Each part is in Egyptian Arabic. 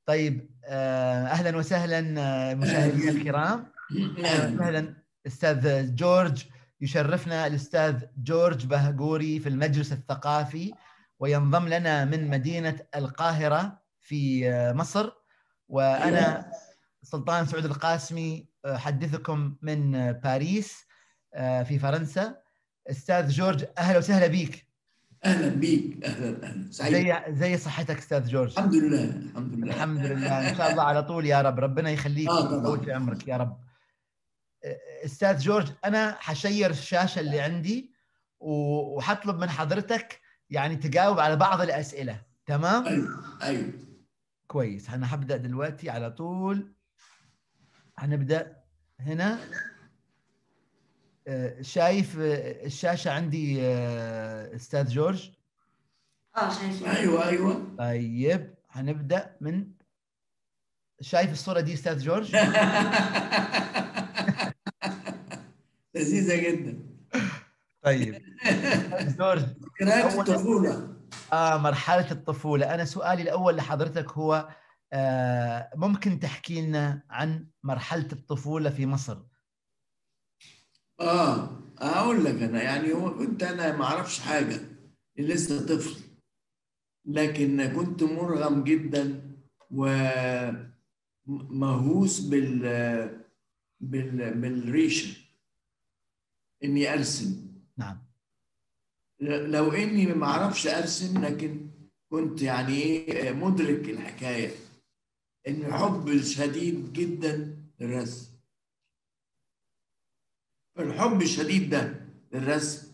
طيب آه، اهلا وسهلا آه، مشاهدينا الكرام اهلا وسهلا استاذ جورج يشرفنا الاستاذ جورج بهجوري في المجلس الثقافي وينضم لنا من مدينه القاهره في آه، مصر وانا سلطان سعود القاسمي احدثكم من باريس في فرنسا استاذ جورج اهلا وسهلا بك اهلا بيك اهلا اهلا سعيد زي زي صحتك استاذ جورج الحمد لله الحمد لله الحمد لله ان شاء الله على طول يا رب ربنا يخليك ويطول في عمرك يا رب استاذ جورج انا حشير الشاشه اللي عندي وحطلب من حضرتك يعني تجاوب على بعض الاسئله تمام ايوه ايوه كويس انا حبدا دلوقتي على طول هنبدا هنا آه، شايف آه، الشاشه عندي آه، استاذ جورج اه شايف ايوه ايوه طيب هنبدا من شايف الصوره دي استاذ جورج لذيذه جدا طيب جورج ذكريات الطفوله اه مرحله الطفوله انا سؤالي الاول لحضرتك هو آه ممكن تحكي لنا عن مرحله الطفوله في مصر اه اقول لك انا يعني هو كنت انا ما اعرفش حاجه لسه طفل لكن كنت مرغم جدا ومهووس بال بال بالريشه اني ارسم نعم لو اني ما اعرفش ارسم لكن كنت يعني ايه مدرك الحكايه ان حب شديد جدا للرسم الحب الشديد ده للرسم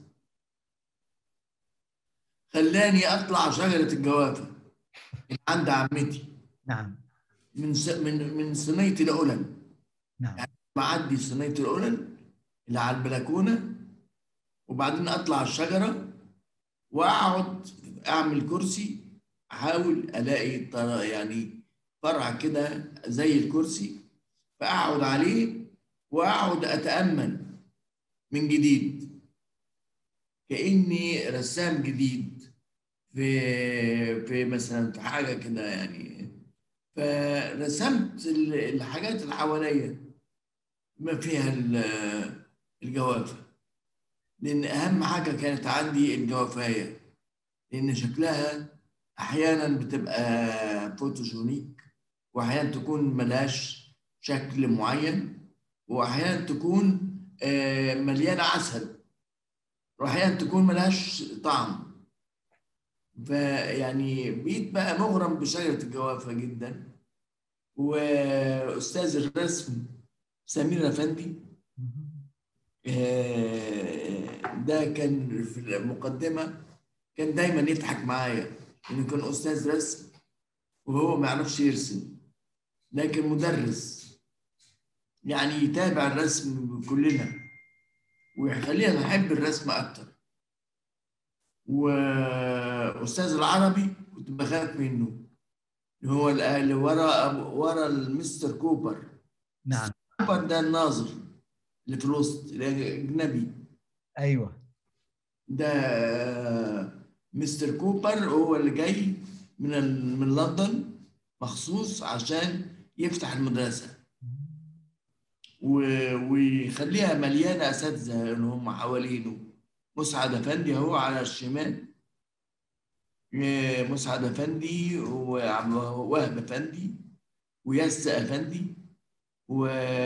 خلاني اطلع شجره الجوافه عند عمتي نعم من س... من من صينيه القلم نعم يعني معدي صينيه القلم اللي على البلكونه وبعدين اطلع الشجره واقعد اعمل كرسي احاول الاقي يعني فرع كده زي الكرسي فاقعد عليه واقعد اتامل من جديد كاني رسام جديد في في مثلا في حاجه كده يعني فرسمت الحاجات اللي حواليا ما فيها الجوافه لان اهم حاجه كانت عندي الجوافايه لان شكلها احيانا بتبقى فوتوجونيك واحيانا تكون ملهاش شكل معين واحيانا تكون مليانه عسل واحيانا تكون ملهاش طعم فيعني بقيت بقى مغرم بشجره الجوافه جدا واستاذ الرسم سمير افندي ده كان في المقدمه كان دايما يضحك معايا انه كان استاذ رسم وهو ما يعرفش يرسم لكن مدرس يعني يتابع الرسم كلنا ويخلينا نحب الرسم اكتر واستاذ العربي كنت بخاف منه اللي هو اللي ورا ورا المستر كوبر نعم كوبر ده الناظر اللي في الوسط الاجنبي ايوه ده مستر كوبر هو اللي جاي من من لندن مخصوص عشان يفتح المدرسه ويخليها مليانه اساتذه اللي هم حوالينه مسعد افندي اهو على الشمال مسعد افندي ووهب افندي وياس افندي و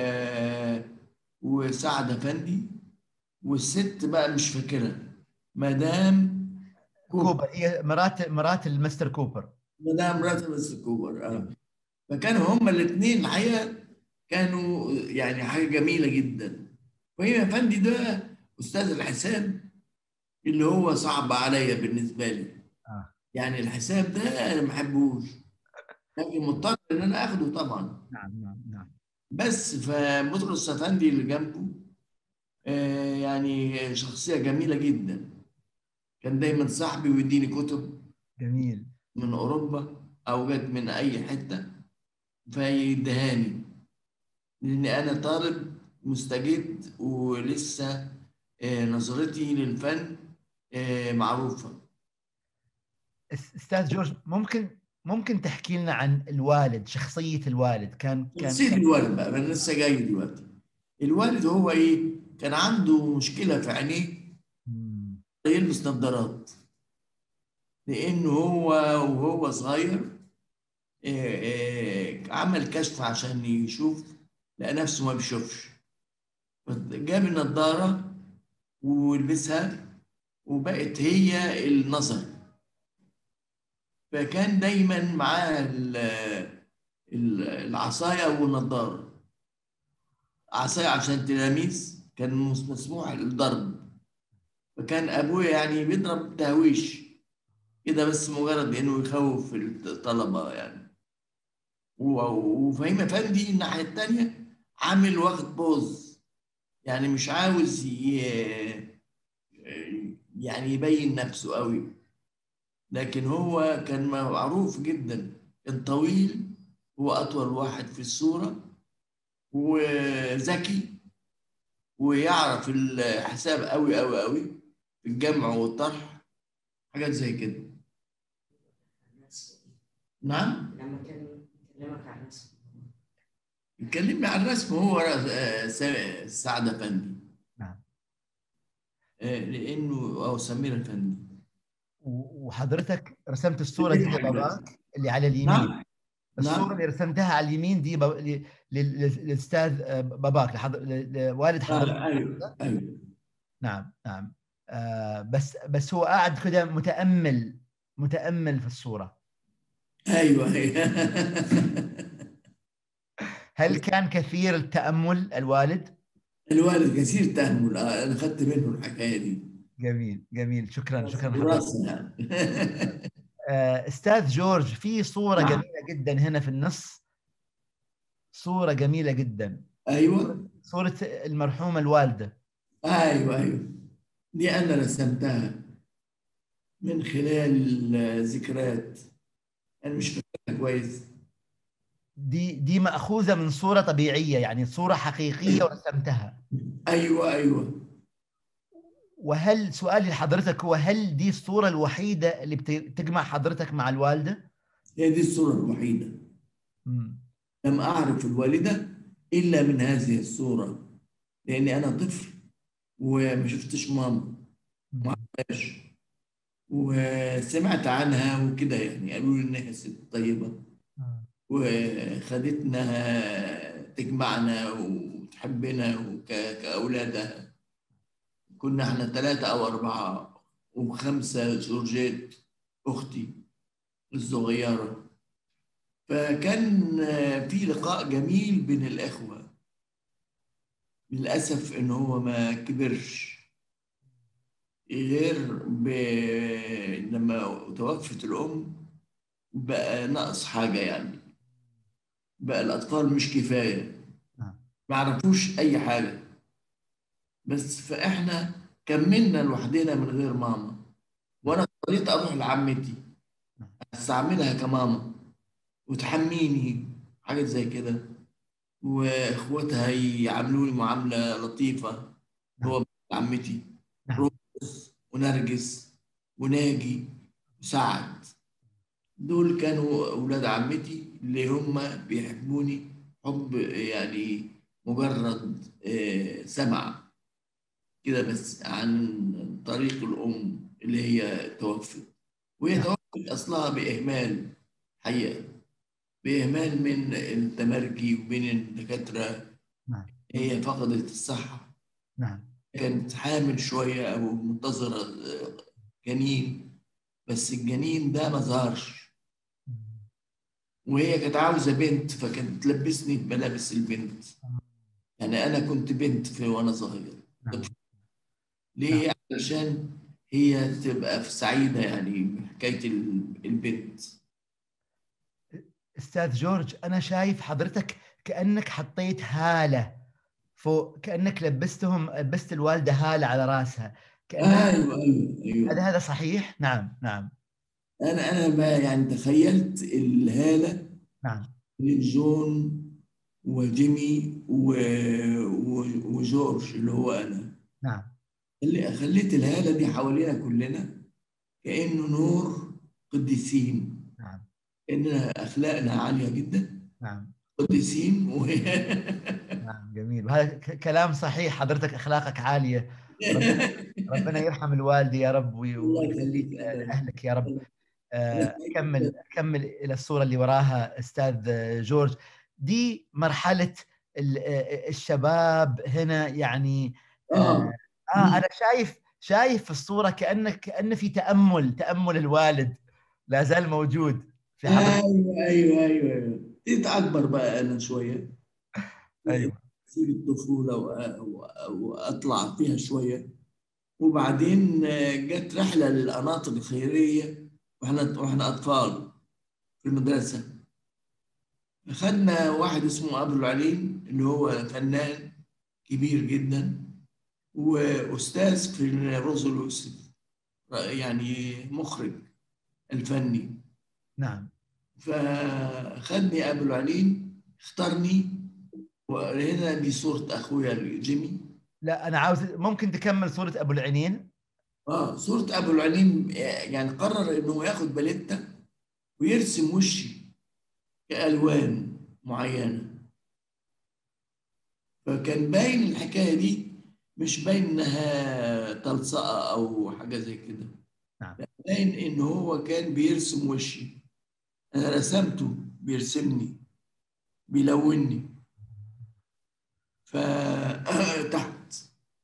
وسعد افندي والست بقى مش فاكرها مدام كوبر, كوبر. هي مرات مرات المستر كوبر مدام مرات المستر كوبر اه فكانوا هما الاثنين الحقيقه كانوا يعني حاجه جميله جدا وهي افندي ده استاذ الحساب اللي هو صعب عليا بالنسبه لي آه. يعني الحساب ده انا ما بحبوش لكن مضطر ان انا اخده طبعا نعم نعم نعم بس فبطرس افندي اللي جنبه آه يعني شخصيه جميله جدا كان دايما صاحبي ويديني كتب جميل من اوروبا او جت من اي حته فيدهاني لاني انا طالب مستجد ولسه نظرتي للفن معروفه استاذ جورج ممكن ممكن تحكي لنا عن الوالد شخصيه الوالد كان كان نسيت الوالد بقى انا لسه جاي دلوقتي الوالد هو ايه كان عنده مشكله في عينيه مم. يلبس نظارات لانه هو وهو صغير آه، آه، عمل كشف عشان يشوف لقى نفسه ما بيشوفش جاب النضاره ولبسها وبقت هي النظر فكان دايما معاه ال- ال- العصايه والنضاره عصايه عشان تلاميذ كان مس- مسموح الضرب فكان ابويا يعني بيضرب تهويش كده بس مجرد انه يخوف الطلبه يعني و- وفهيم افندي الناحيه الثانيه عامل واخد بوز يعني مش عاوز ي- يعني يبين نفسه قوي لكن هو كان معروف جدا كان طويل هو اطول واحد في الصوره وذكي ويعرف الحساب قوي قوي قوي في الجمع والطرح حاجات زي كده نعم لما كان يكلمك عن نفسه يكلمني عن الرسم هو آه، س- سعد افندي نعم. آه، لانه او سمير افندي و- وحضرتك رسمت الصوره دي لباباك اللي على اليمين نعم الصوره نعم. اللي رسمتها على اليمين دي باب- ل- لل- للاستاذ آه، باباك لحضر... ل- لوالد حضرتك آه، ايوه ايوه نعم نعم آه بس بس هو قاعد كده متامل متامل في الصوره ايوه هل كان كثير التامل الوالد الوالد كثير تأمل آه، انا خدت منه الحكايه دي جميل جميل شكرا شكرا حضرتك وراثه يعني آه، استاذ جورج في صوره نعم. جميله جدا هنا في النص صوره جميله جدا ايوه صوره المرحومه الوالده ايوه ايوه دي انا رسمتها من خلال آه، ذكريات انا مش فاكرها كويس دي دي ماخوذه من صوره طبيعيه يعني صوره حقيقيه ورسمتها ايوه ايوه وهل سؤالي لحضرتك هو هل دي الصوره الوحيده اللي بت- بتجمع حضرتك مع الوالده؟ هي دي الصوره الوحيده مم. لم أعرف الوالدة إلا من هذه الصورة لأني أنا طفل وما شفتش ماما مم. عرفهاش. وسمعت عنها وكده يعني قالوا لي إنها ست طيبة وخدتنا تجمعنا وتحبنا وك- كأولادها كنا احنا ثلاثة أو أربعة وخمسة جورجيت أختي الصغيرة فكان في لقاء جميل بين الإخوة للأسف إن هو ما كبرش غير ب... لما توفت الأم بقى ناقص حاجة يعني بقى الأطفال مش كفاية نعم. ما عرفوش أي حاجة بس فإحنا كملنا لوحدنا من غير ماما وأنا اضطريت أروح لعمتي أستعملها كماما وتحميني حاجات زي كده واخواتها يعاملوني معامله لطيفه هو عمتي نعم. روز ونرجس وناجي وسعد دول كانوا اولاد عمتي اللي هم بيحبوني حب يعني مجرد آه، سمع كده بس عن طريق الام اللي هي توفت وهي نعم. توفت اصلها باهمال حقيقه بإهمال من التمرجي وبين الدكاترة نعم. هي فقدت الصحة نعم كانت حامل شوية أو منتظرة آه، جنين بس الجنين ده ما ظهرش وهي كانت عاوزة بنت فكانت تلبسني بملابس البنت يعني أنا كنت بنت في وأنا صغير نعم. ليه؟ علشان هي تبقى في سعيدة يعني بحكاية ال- البنت استاذ جورج انا شايف حضرتك كانك حطيت هاله فوق كانك لبستهم لبست الوالده هاله على راسها كانها أيوه أيوه أيوه هذا هذا صحيح نعم نعم انا انا ما يعني تخيلت الهاله نعم من جون وجيمي و... و... وجورج اللي هو انا نعم اللي خليت الهاله دي حوالينا كلنا كانه نور قديسين نعم إننا أخلاقنا عالية جدا نعم قديسين و... نعم جميل وهذا ك- كلام صحيح حضرتك اخلاقك عاليه ربنا يرحم الوالده يا رب وي- الله ويخليك يخليك. لاهلك يا رب آه، اكمل اكمل الى الصوره اللي وراها استاذ جورج دي مرحله ال- آه، الشباب هنا يعني آه اه انا شايف شايف في الصوره كانك كان في تامل تامل الوالد لا زال موجود في حضرتك ايوه ايوه ايوه ايوه ابتديت اكبر بقى انا شويه ايوه اسيب الطفوله وأ- وأ- واطلع فيها شويه وبعدين آه، جت رحله للقناطر الخيريه واحنا واحنا اطفال في المدرسه خدنا واحد اسمه ابو العليم اللي هو فنان كبير جدا واستاذ في الرز اليوسف يعني مخرج الفني نعم فخدني ابو العليم اختارني وهنا دي صورة اخويا جيمي لا انا عاوز ممكن تكمل صوره ابو العينين اه صورة ابو العليم آه، يعني قرر انه ياخد باليتا ويرسم وشي كالوان معينة فكان باين الحكاية دي مش باين انها تلصقة او حاجة زي كده نعم. باين ان هو كان بيرسم وشي انا رسمته بيرسمني بيلوني فتحت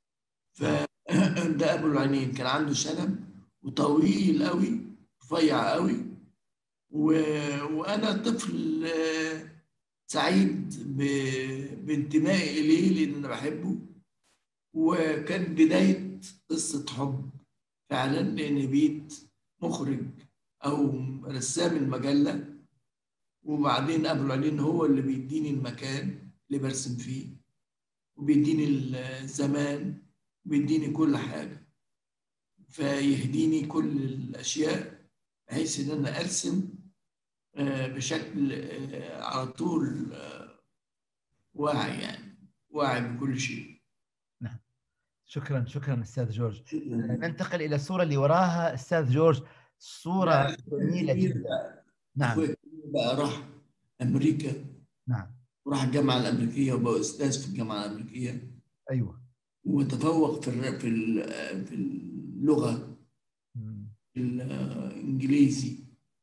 فده ابو العينين كان عنده شنب وطويل قوي رفيع قوي و... وانا طفل آه، سعيد ب... بانتمائي اليه لان انا بحبه وكان بدايه قصه حب فعلا لان بيت مخرج او رسام المجله وبعدين ابو العلين هو اللي بيديني المكان اللي برسم فيه وبيديني الزمان بيديني كل حاجه فيهديني كل الاشياء بحيث ان انا ارسم آه، بشكل آه، على طول آه، واعي يعني واعي بكل شيء شكرا شكرا استاذ جورج شكرا ننتقل الى الصوره اللي وراها استاذ جورج صوره جميله جدا نعم أخويا الكبير بقى راح امريكا نعم وراح الجامعه الامريكيه وبقى استاذ في الجامعه الامريكيه ايوه وتفوق في الر- في ال- في اللغه مم. الانجليزي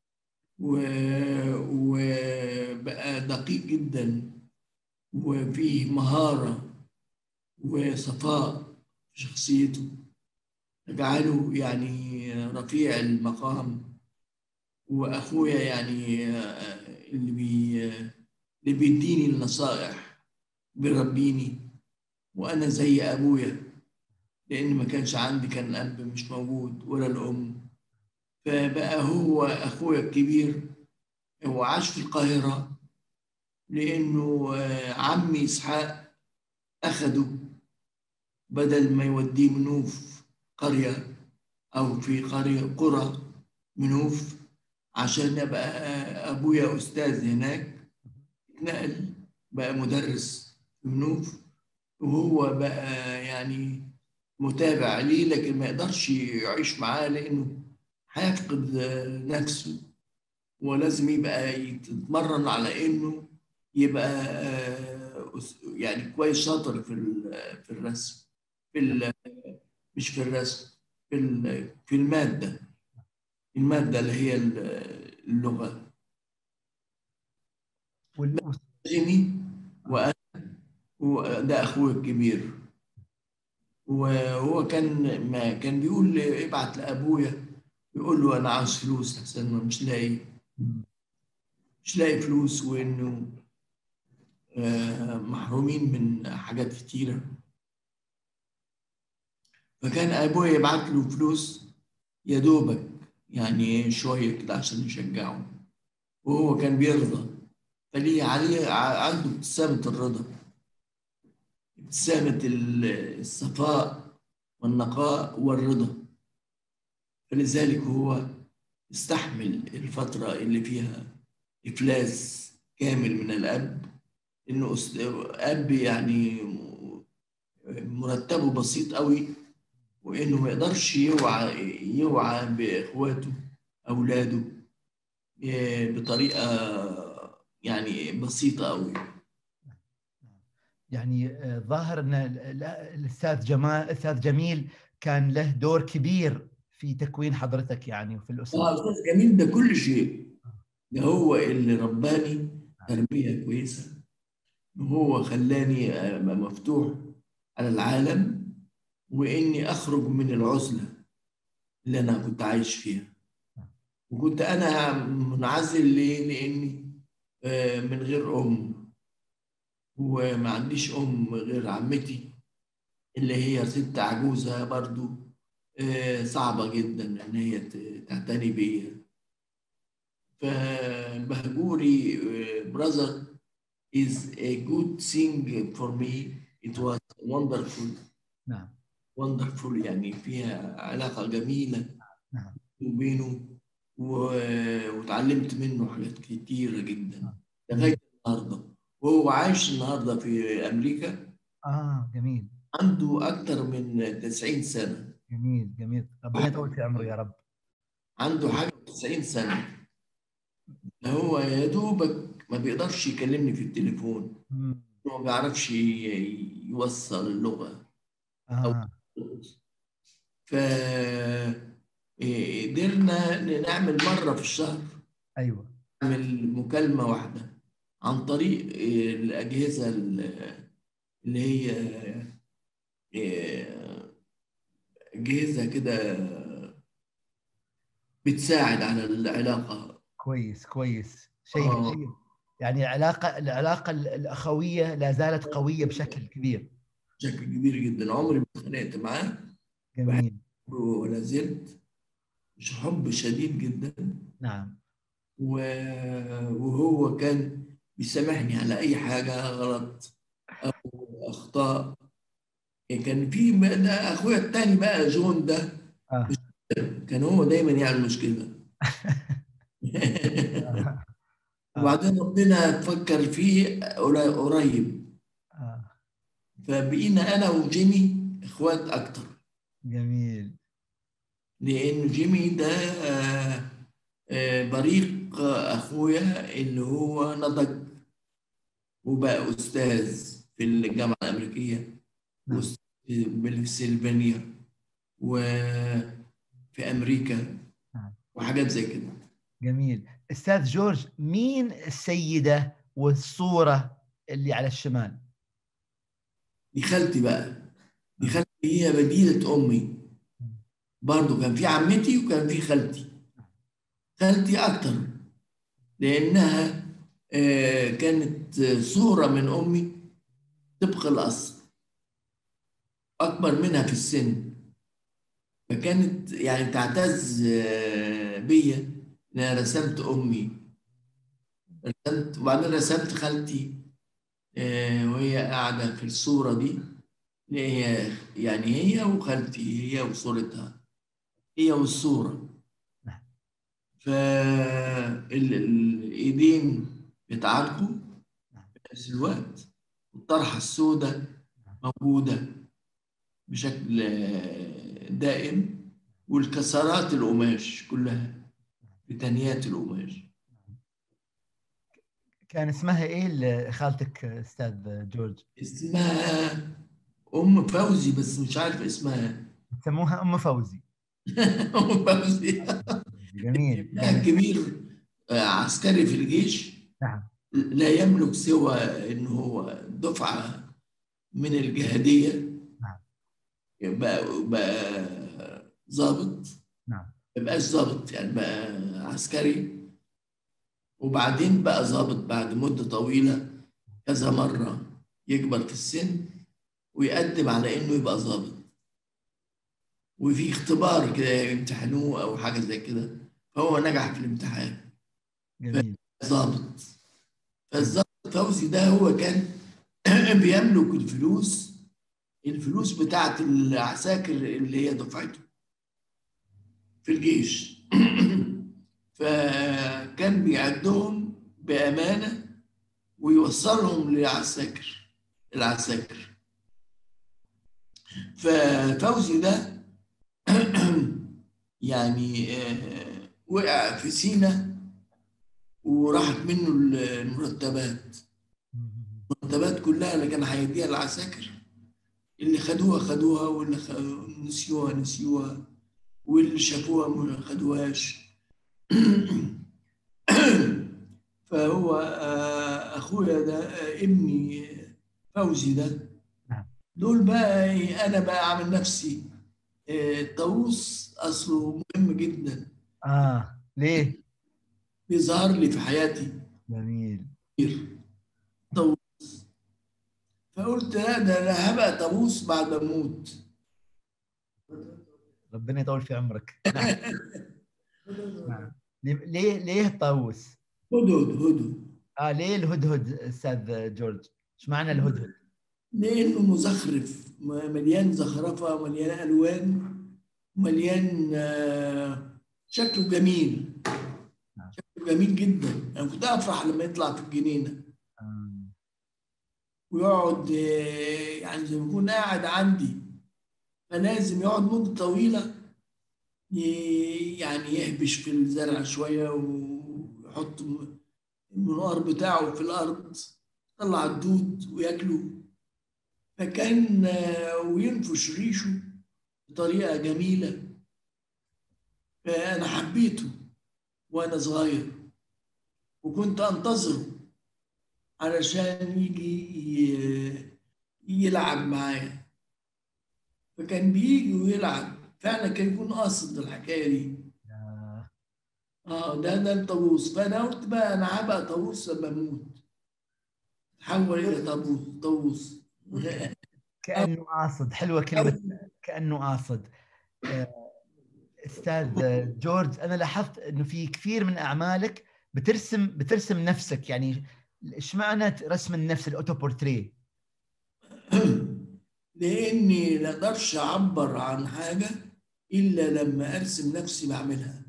و- وبقى دقيق جدا وفيه مهاره وصفاء في شخصيته جعله يعني رفيع المقام واخويا يعني آه، اللي بي اللي بيديني النصائح بيربيني وانا زي ابويا لان ما كانش عندي كان الاب مش موجود ولا الام فبقى هو اخويا الكبير هو عاش في القاهره لانه آه، عمي اسحاق اخده بدل ما يوديه منوف قريه او في قريه قرى منوف عشان يبقى ابويا استاذ هناك اتنقل بقى مدرس في منوف وهو بقى يعني متابع ليه لكن ما يقدرش يعيش معاه لانه هيفقد نفسه ولازم يبقى يتمرن على انه يبقى آه، أس- يعني كويس شاطر في ال- في الرسم في ال- مش في الرسم في ال- في الماده الماده اللي هي ال- اللغه وال- جيمي وانا وده اخوي الكبير وهو كان ما كان بيقول لي ابعت لابويا يقول له انا عاوز فلوس احسن ما مش لاقي مم. مش لاقي فلوس وانه آه، محرومين من حاجات كتيره فكان ابويا يبعت له فلوس يا دوبك يعني شويه كده عشان يشجعه وهو كان بيرضى فليه عليه ع- عنده ابتسامه الرضا ابتسامه ال- الصفاء والنقاء والرضا فلذلك هو استحمل الفترة اللي فيها إفلاس كامل من الأب إنه أست- أب يعني م- مرتبه بسيط قوي وإنه ما يقدرش يوعى يوعى بإخواته أولاده آه، بطريقه يعني بسيطه قوي يعني آه، ظاهر ان ال- ال- الاستاذ جمال الاستاذ جميل كان له دور كبير في تكوين حضرتك يعني وفي اه الاسره استاذ جميل ده كل شيء ده هو اللي رباني تربيه كويسه وهو خلاني ابقى مفتوح على العالم واني اخرج من العزله اللي انا كنت عايش فيها وكنت انا منعزل ليه؟ لاني آه، من غير ام وما عنديش ام غير عمتي اللي هي ست عجوزه برضو آه، صعبه جدا ان هي ت- تعتني بيا فبهجوري brother is a good thing for me it was wonderful نعم wonderful يعني فيها علاقة جميلة نعم وبينه و- وتعلمت منه حاجات كتيرة جدا نعم. لغاية النهاردة وهو عايش النهاردة في أمريكا اه جميل عنده أكتر من 90 سنة جميل جميل ربنا يطول في عمره يا رب عنده حاجة 90 سنة هو يا دوبك ما بيقدرش يكلمني في التليفون مم. ما بيعرفش ي- يوصل اللغة اه ف قدرنا نعمل مرة في الشهر ايوه نعمل مكالمة واحدة عن طريق الأجهزة اللي هي أجهزة كده بتساعد على العلاقة كويس كويس شيء آه. شيء يعني العلاقه العلاقه الاخويه لا زالت قويه بشكل كبير بشكل كبير جدا عمري ما اتخانقت معاه جميل ولا زلت مش حب شديد جدا نعم و- وهو كان بيسامحني على اي حاجه غلط او اخطاء كان في بقى ده اخويا التاني بقى جون ده آه. كان هو دايما يعمل مشكله آه. وبعدين ربنا تفكر فيه قري- قريب آه. فبقينا انا وجيمي اخوات اكتر جميل لان جيمي ده آه، آه، بريق اخويا اللي هو نضج وبقى استاذ في الجامعه الامريكيه نعم. وأستاذ في بنسلفانيا وفي امريكا نعم. وحاجات زي كده جميل استاذ جورج مين السيده والصوره اللي على الشمال دي خالتي بقى دي خالتي هي بديلة أمي برضو كان في عمتي وكان في خالتي خالتي أكتر لأنها آه، كانت صورة من أمي طبق الأصل أكبر منها في السن فكانت يعني تعتز آه، بيا إن أنا رسمت أمي رسمت وبعدين رسمت خالتي آه، وهي قاعدة في الصورة دي اللي هي يعني هي وخالتي هي وصورتها هي والصورة نعم. فالإيدين بيتعالجوا نعم. في نفس الوقت والطرحة السوداء موجودة بشكل آه، دائم والكسرات القماش كلها بتنيات القماش كان اسمها ايه ال- خالتك استاذ جورج اسمها أم فوزي بس مش عارف اسمها يسموها ام فوزي أم فوزي جميل ابنها الكبير آه، عسكري في الجيش نعم لا يملك سوى ان هو دفعه من الجهاديه نعم. بقى بقى ضابط نعم ما بقاش ضابط يعني بقى عسكري وبعدين بقى ضابط بعد مده طويله كذا مره يكبر في السن ويقدم على انه يبقى ضابط وفي اختبار كده يمتحنوه او حاجه زي كده فهو نجح في الامتحان جميل ضابط فالضابط فوزي ده هو كان بيملك الفلوس الفلوس بتاعت العساكر اللي هي دفعته في الجيش فكان بيعدهم بأمانة ويوصلهم للعساكر العساكر ففوزي ده يعني آه، وقع في سينا وراحت منه المرتبات المرتبات كلها اللي كان هيديها العساكر اللي خدوها خدوها واللي خ... نسيوها نسيوها واللي شافوها ما خدوهاش فهو آه، اخويا ده آه، ابني فوزي ده نعم. دول بقى إيه، انا بقى عامل نفسي آه، الطاووس اصله مهم جدا اه ليه؟ بيظهر لي في حياتي جميل كتير طاووس فقلت لا ده انا هبقى طاووس بعد ما اموت ربنا يطول في عمرك نعم. نعم. ليه ليه الطاووس؟ هدهد هدهد اه ليه الهدهد استاذ جورج؟ ايش معنى الهدهد؟ لانه مزخرف م- مليان زخرفه مليان الوان مليان آه، شكله جميل نعم. شكله جميل جدا انا كنت افرح لما يطلع في الجنينه آه. ويقعد آه، يعني زي ما يكون قاعد عندي فلازم يقعد مدة طويلة ي- يعني يهبش في الزرع شوية ويحط م- المنقار بتاعه في الأرض يطلع الدود وياكله فكان آه، وينفش ريشه بطريقة جميلة فأنا حبيته وأنا صغير وكنت أنتظره علشان يجي ي- يلعب معايا فكان بيجي ويلعب فعلا كان يكون قاصد الحكايه دي آه. اه ده ده الطاووس فانا قلت بقى انا هبقى طاووس لما اموت تحول الى طاووس طاووس كانه قاصد حلوه كلمه كانه قاصد آه، استاذ جورج انا لاحظت انه في كثير من اعمالك بترسم بترسم نفسك يعني ايش معنى رسم النفس الاوتو بورتريه لاني لا اقدرش اعبر عن حاجه الا لما ارسم نفسي بعملها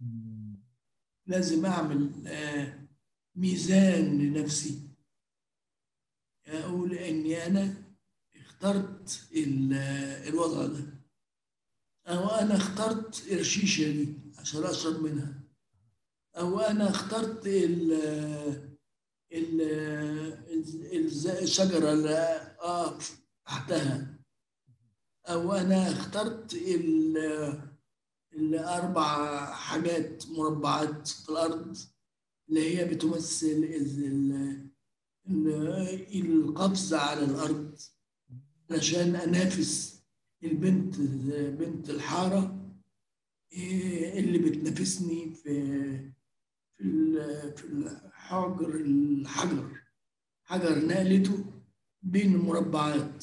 لازم اعمل آه، ميزان لنفسي اقول اني انا اخترت ال- آه، الوضع ده او انا اخترت الشيشه دي عشان اشرب منها او انا اخترت ال ال الز- الشجره اللي اقف تحتها او انا اخترت ال الاربع حاجات مربعات في الارض اللي هي بتمثل ال- ال- ال- القفز على الارض علشان انافس البنت بنت الحاره إيه اللي بتنافسني في في ال- في الحجر الحجر حجر نقلته بين المربعات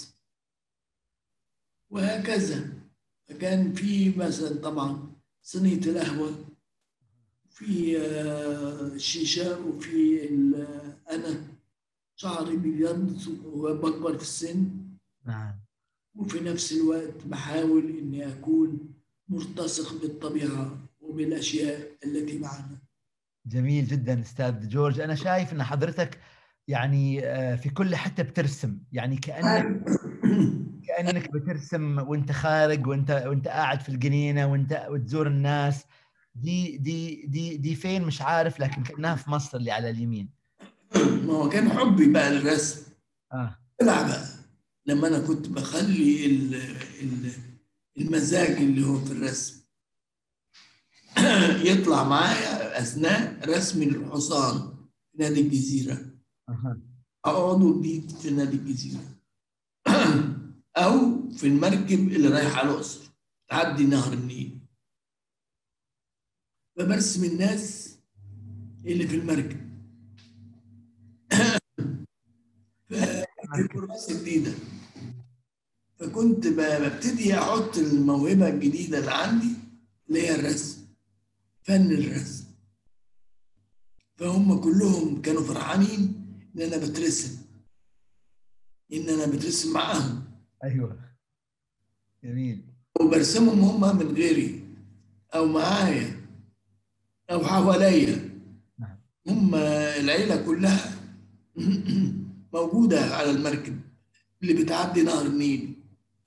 وهكذا فكان في مثلا طبعا صينية القهوة في آه، الشيشة وفي ال- أنا شعري بيبيض وبكبر في السن نعم وفي نفس الوقت بحاول إني أكون ملتصق بالطبيعة وبالأشياء التي معنا جميل جدا استاذ جورج انا شايف ان حضرتك يعني آه، في كل حته بترسم يعني كانك كانك بترسم وانت خارج وانت وانت قاعد في الجنينه وانت وتزور الناس دي دي دي دي فين مش عارف لكن كانها في مصر اللي على اليمين ما هو كان حبي بقى للرسم اه طلع بقى لما انا كنت بخلي ال- ال- المزاج اللي هو في الرسم يطلع معايا اثناء رسم الحصان في نادي الجزيره أها. اقعد بيت في نادي الجزيره او في المركب اللي رايحه الاقصر تعدي نهر النيل فبرسم الناس اللي في المركب في كراسه جديده فكنت ب- ببتدي احط الموهبه الجديده اللي عندي اللي هي الرسم فن الرسم فهم كلهم كانوا فرحانين ان انا بترسم ان انا بترسم معاهم ايوه جميل وبرسمهم هم من غيري او معايا او حواليا نعم. هم العيله كلها موجوده على المركب اللي بتعدي نهر النيل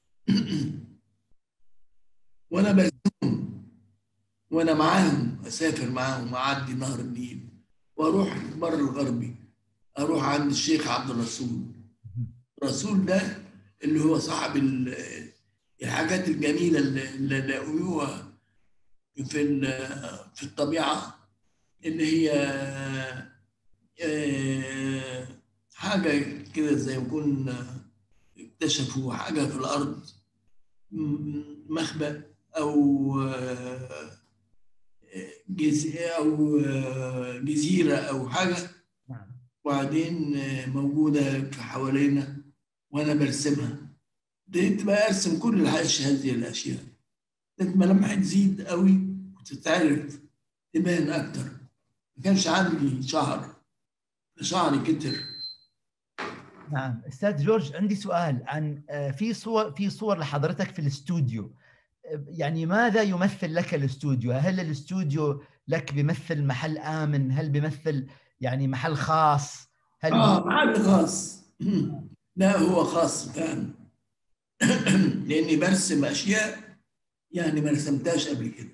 وانا برسمهم وانا معاهم اسافر معاهم اعدي نهر النيل واروح البر الغربي اروح عند الشيخ عبد الرسول الرسول ده اللي هو صاحب ال- الحاجات الجميله اللي اللي لقوها في ال- في الطبيعه اللي هي آه، حاجه كده زي ما يكون اكتشفوا حاجه في الارض م- مخبأ او آه، جز- او آه، جزيره او حاجه نعم وبعدين موجودة حوالينا وأنا برسمها ابتديت بقى أرسم كل الحاجة هذه الأشياء ابتدت ملامح تزيد قوي وتتعرف تبان أكتر ما كانش عندي شعر شعري كتر نعم استاذ جورج عندي سؤال عن آه، في صور في صور لحضرتك في الاستوديو آه، يعني ماذا يمثل لك الاستوديو؟ هل الاستوديو لك بيمثل محل امن؟ هل بيمثل يعني محل خاص؟ هل آه محل خاص لا هو خاص فعلا لأني برسم أشياء يعني ما رسمتهاش قبل كده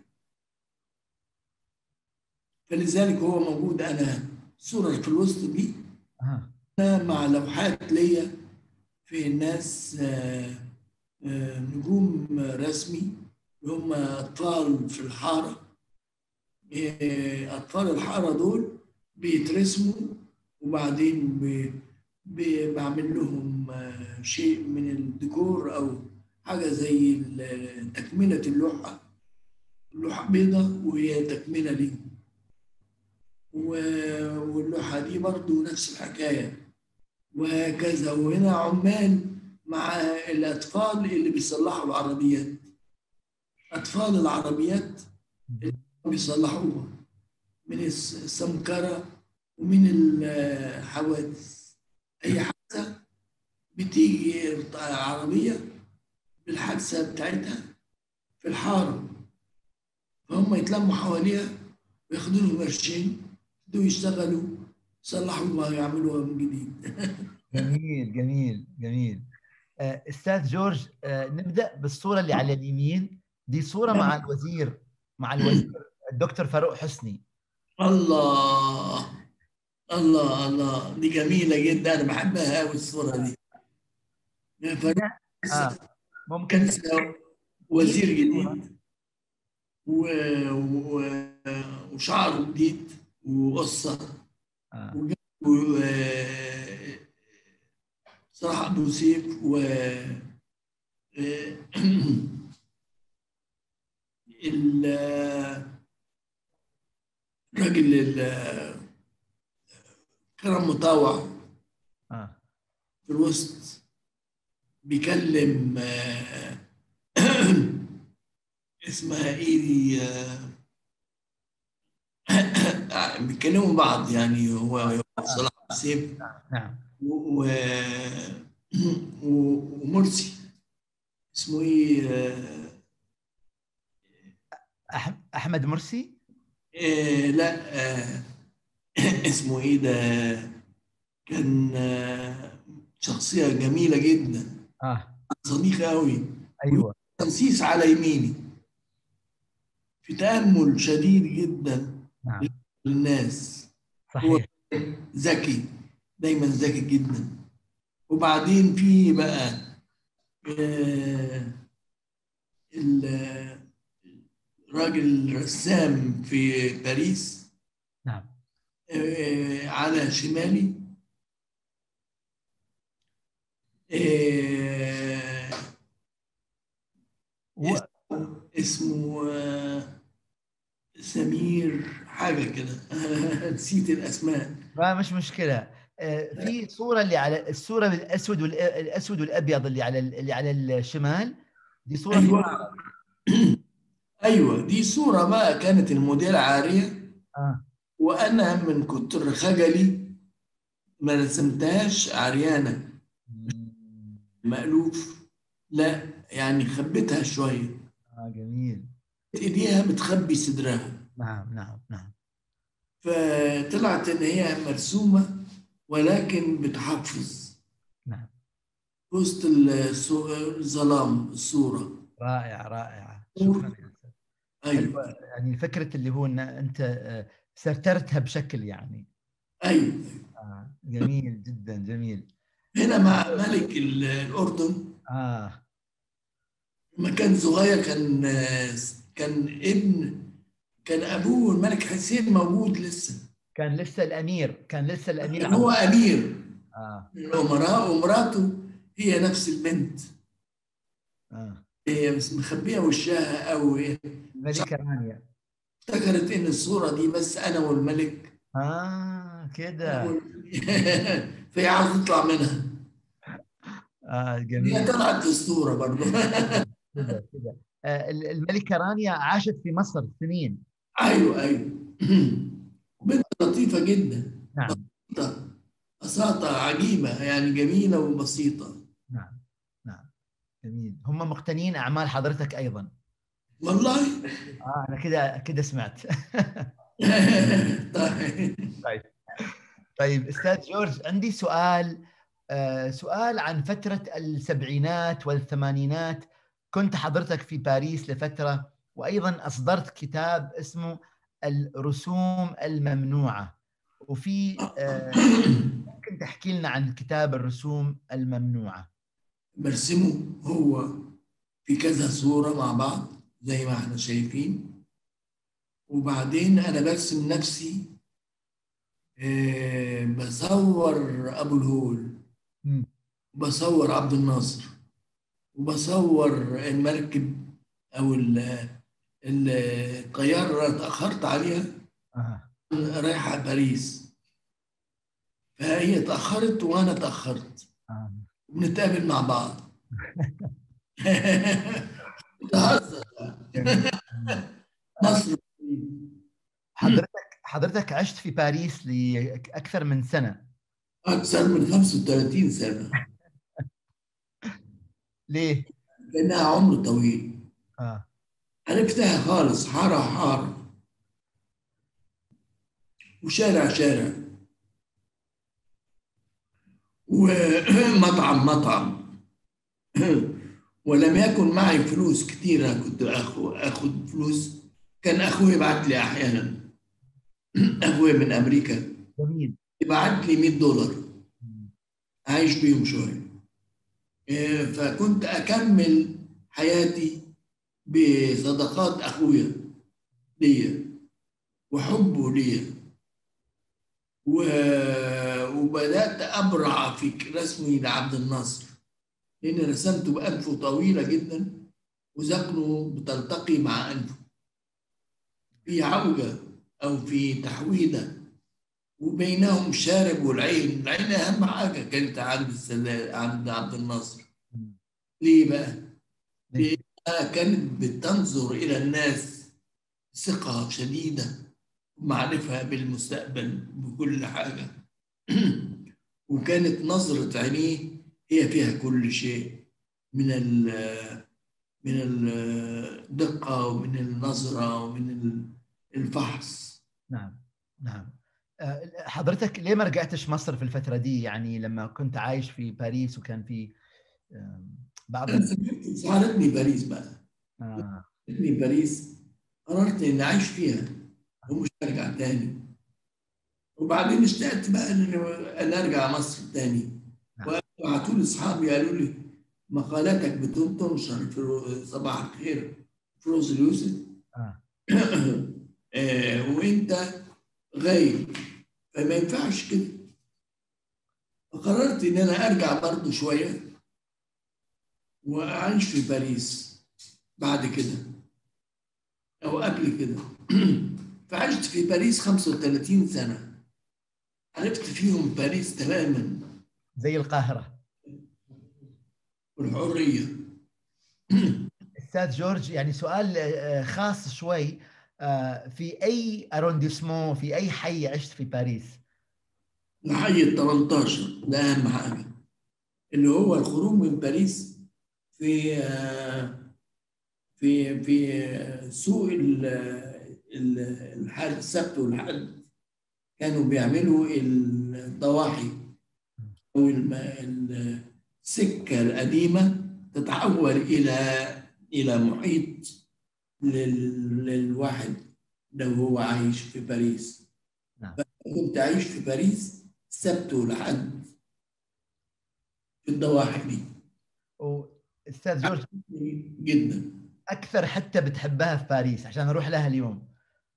فلذلك هو موجود أنا صورة في الوسط دي آه. أنا مع لوحات ليا في الناس آه، آه، نجوم رسمي اللي هم أطفال في الحارة آه، أطفال الحارة دول بيترسموا وبعدين ب- ب- بعمل لهم آه، شيء من الديكور أو حاجة زي ال- تكملة اللوحة اللوحة بيضة وهي تكملة ليهم و- واللوحة دي برضو نفس الحكاية وهكذا وهنا عمال مع الأطفال اللي بيصلحوا العربيات أطفال العربيات اللي بيصلحوها من الس- السمكرة ومن الحوادث أي حادثة بتيجي عربية بالحادثة بتاعتها في الحارة فهم يتلموا حواليها وياخدوا لهم قرشين يبتدوا يشتغلوا يصلحوها ويعملوها من جديد جميل جميل جميل آه، استاذ جورج آه، نبدا بالصوره اللي على اليمين دي صوره مع الوزير مع الوزير الدكتور فاروق حسني الله الله الله دي جميلة جدا أنا بحبها أوي الصورة دي يا فريق آه. ممكن كان لسه وزير جديد و... و... وشعره جديد وقصة آه. و... صلاح أبو سيف و ال... الراجل ال- كرم مطاوع آه. في الوسط بيكلم آه، اسمها ايه دي آه، بيكلموا بعض يعني هو هو صلاح أبو سيف نعم و- و- و- ومرسي اسمه ايه آه، أح- احمد مرسي آه، لا آه، اسمه ايه ده كان آه، شخصية جميلة جدا اه صديق قوي ايوه تنسيس على يميني في تأمل شديد جدا نعم للناس صحيح ذكي دايما ذكي جدا وبعدين في بقى آه، ال- الراجل الرسام في باريس نعم آه، على شمالي آه، و... اسمه آه، سمير حاجة كده نسيت الأسماء ما مش مشكله آه، في صوره اللي على الصوره الاسود والاسود والابيض اللي على اللي على الشمال دي صوره في أيوة أيوة دي صورة بقى كانت الموديل عارية آه. وأنا من كتر خجلي ما رسمتهاش عريانة مألوف لا يعني خبيتها شوية اه جميل إيديها بتخبي صدرها نعم نعم نعم فطلعت إن هي مرسومة ولكن بتحفظ نعم في وسط الصو- الظلام الصورة رائع رائع شكرا يا أستاذ. أيوة حلوة. يعني فكره اللي هو ان انت آه، سرترتها بشكل يعني ايوه آه. جميل جدا جميل هنا مع ملك ال- الاردن اه لما كان صغير كان كان ابن كان ابوه الملك حسين موجود لسه كان لسه الامير كان لسه الامير كان هو امير اه من الامراء ومراته هي نفس البنت اه هي بس مخبيه وشها قوي الملكه رانيا افتكرت ان الصوره دي بس انا والملك اه كده فهي عاوزه تطلع منها اه هي جميل طلعت في الصوره برضه كده كده آه ال- الملكه رانيا عاشت في مصر سنين ايوه ايوه بنت لطيفه جدا نعم بساطه عجيبه يعني جميله وبسيطه نعم نعم جميل هم مقتنين اعمال حضرتك ايضا والله اه انا كده كده سمعت طيب طيب استاذ جورج عندي سؤال آه سؤال عن فتره السبعينات والثمانينات كنت حضرتك في باريس لفتره وايضا اصدرت كتاب اسمه الرسوم الممنوعه وفي آه ممكن تحكي لنا عن كتاب الرسوم الممنوعه برسمه هو في كذا صورة مع بعض زي ما احنا شايفين وبعدين أنا برسم نفسي آه، بصور أبو الهول مم. وبصور عبد الناصر وبصور المركب أو ال- ال- الطيارة اللي اتأخرت عليها آه. رايحة باريس فهي اتأخرت وأنا اتأخرت آه. بنتقابل مع بعض بتهزر جميل. مصر حضرتك حضرتك عشت في باريس لاكثر من سنه أكثر من 35 سنة ليه؟ لأنها عمر طويل اه عرفتها خالص حارة حارة وشارع شارع ومطعم مطعم ولم يكن معي فلوس كتير أنا كنت أخو أخد فلوس كان أخوي يبعت لي أحيانا أخوي من أمريكا جميل يبعت لي 100 دولار عايش بيهم شوية إيه، فكنت أكمل حياتي بصدقات أخويا ليا وحبه ليا و- وبدأت أبرع في رسمي لعبد الناصر لأن رسمته بأنفه طويلة جدا وذقنه بتلتقي مع أنفه في عوجة أو في تحويدة وبينهم الشارب والعين العين أهم حاجة كانت عند السلا- عند عبد الناصر ليه بقى؟ ليه؟ لأنها كانت بتنظر إلى الناس ثقة شديدة معرفة بالمستقبل بكل حاجة وكانت نظرة عينيه هي فيها كل شيء من ال من الدقة ومن النظرة ومن الفحص نعم نعم آه، حضرتك ليه ما رجعتش مصر في الفتره دي يعني لما كنت عايش في باريس وكان في آم، بعض أنا سافرت ساعدتني باريس بقى آه. ساعدتني باريس قررت إني أعيش فيها ومش هرجع تاني وبعدين اشتقت بقى إن- أن أرجع مصر تاني نعم. وبعتوا لي أصحابي قالوا لي مقالاتك بتنشر في رو- صباح الخير في روز اليوسف آه. آه، وانت غايب فما ينفعش كده فقررت ان انا ارجع برضه شويه واعيش في باريس بعد كده او قبل كده فعشت في باريس 35 سنه عرفت فيهم باريس تماما زي القاهره والحريه استاذ جورج يعني سؤال آه، خاص شوي آه، في اي ارونديسمون في اي حي عشت في باريس الحي ال 18 ده اهم حاجه اللي هو الخروج من باريس في آه، في في آه، سوق ال- ال- الحد السبت والحد كانوا بيعملوا الضواحي او الم- ال- السكه القديمه تتحول الى الى محيط لل- للواحد لو هو عايش في باريس نعم. كنت أعيش في باريس السبت والأحد في الضواحي دي واستاذ جورج جدا اكثر حتى بتحبها في باريس عشان اروح لها اليوم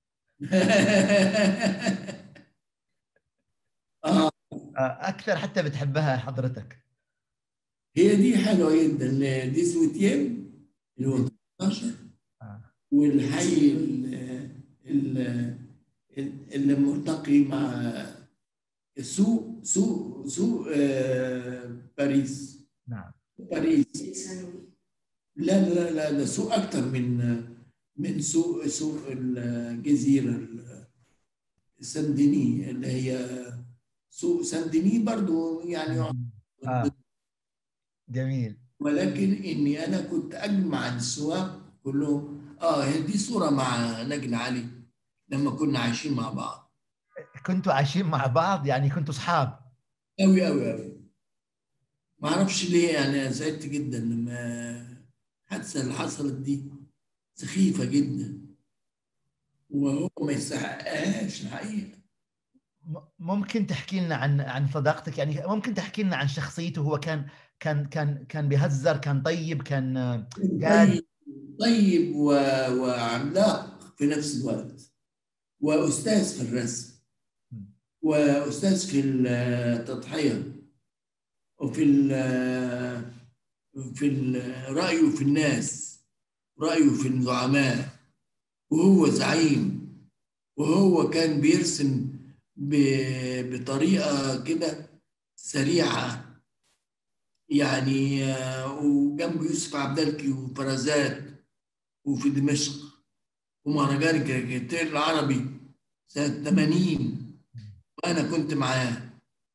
آه اكثر حتى بتحبها حضرتك هي دي حلوة جدا دي سويتيم اللي هو 13 آه. والحي ال- ال- اللي ملتقي مع سوق سوق سوق آه، باريس نعم باريس ثانوي لا لا لا ده سوق اكتر من من سوق سوق الجزيره سان ديني اللي هي سوق سان ديني برضو يعني آه. جميل ولكن اني انا كنت اجمع السواق كلهم اه هي دي صوره مع نجل علي لما كنا عايشين مع بعض كنتوا عايشين مع بعض يعني كنتوا اصحاب قوي قوي قوي ما اعرفش ليه يعني زعلت جدا لما الحادثه اللي حصلت دي سخيفه جدا وهو ما يستحقهاش الحقيقه م- ممكن تحكي لنا عن عن صداقتك يعني ممكن تحكي لنا عن شخصيته هو كان كان كان كان بيهزر كان طيب كان آه، قاعد- طيب طيب و... وعملاق في نفس الوقت واستاذ في الرسم واستاذ في التضحيه وفي ال... في ال- رايه في الناس رايه في الزعماء وهو زعيم وهو كان بيرسم ب... بطريقه كده سريعه يعني آه، وجنب يوسف عبدالكي وفرزات وفي دمشق ومهرجان الكاريكاتير العربي سنة 80 وأنا كنت معاه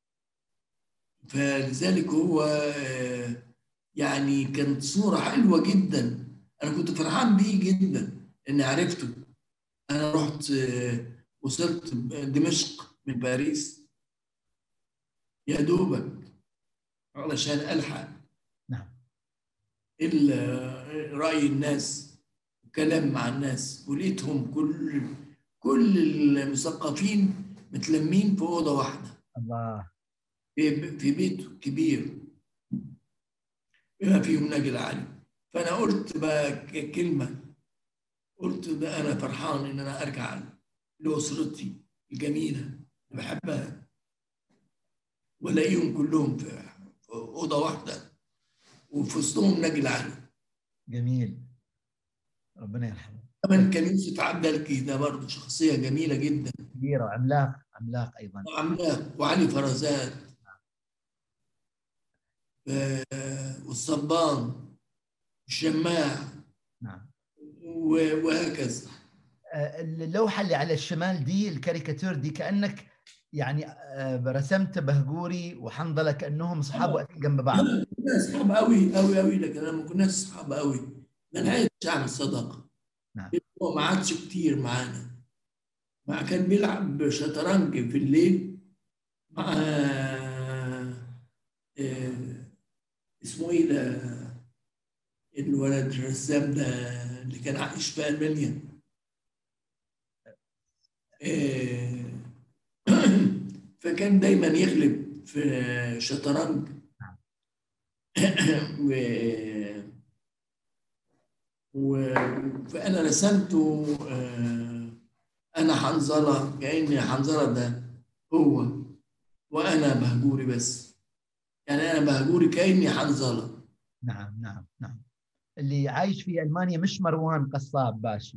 فلذلك هو آه، يعني كانت صورة حلوة جدا أنا كنت فرحان بيه جدا إني عرفته أنا رحت آه، وصلت دمشق من باريس يا دوبك علشان ألحق نعم ال- رأي الناس وكلام مع الناس ولقيتهم كل كل المثقفين متلمين في أوضة واحدة الله في في بيت كبير بما فيهم ناجي علي فأنا قلت بقى ك- كلمة قلت ده أنا فرحان إن أنا أرجع لأسرتي الجميلة اللي بحبها وألاقيهم كلهم في في أوضة واحدة وفي وسطهم ناجي علي جميل ربنا يرحمه كمان كان يوسف عبدالكي ده برضه شخصية جميلة جدا كبيره وعملاق عملاق ايضا وعملاق وعلي فرزات آه، والصبان والشماع نعم و- وهكذا آه، اللوحه اللي على الشمال دي الكاريكاتير دي كانك يعني آه، رسمت بهجوري وحنظله كانهم اصحاب واقفين جنب بعض كنا اصحاب قوي قوي قوي لكن انا ما كناش اصحاب قوي ما لحقتش اعمل صداقه نعم. هو ما عادش كتير معانا مع كان بيلعب شطرنج في الليل مع آه، اسمه ايه ده الولد الرسام ده اللي كان عايش في المانيا آه، فكان دايما يغلب في شطرنج و... و... فأنا رسمته آه، أنا حنظلة كأن حنظلة ده هو وأنا بهجوري بس يعني أنا بهجوري كأني حنظلة نعم نعم نعم اللي عايش في المانيا مش مروان قصاب باشي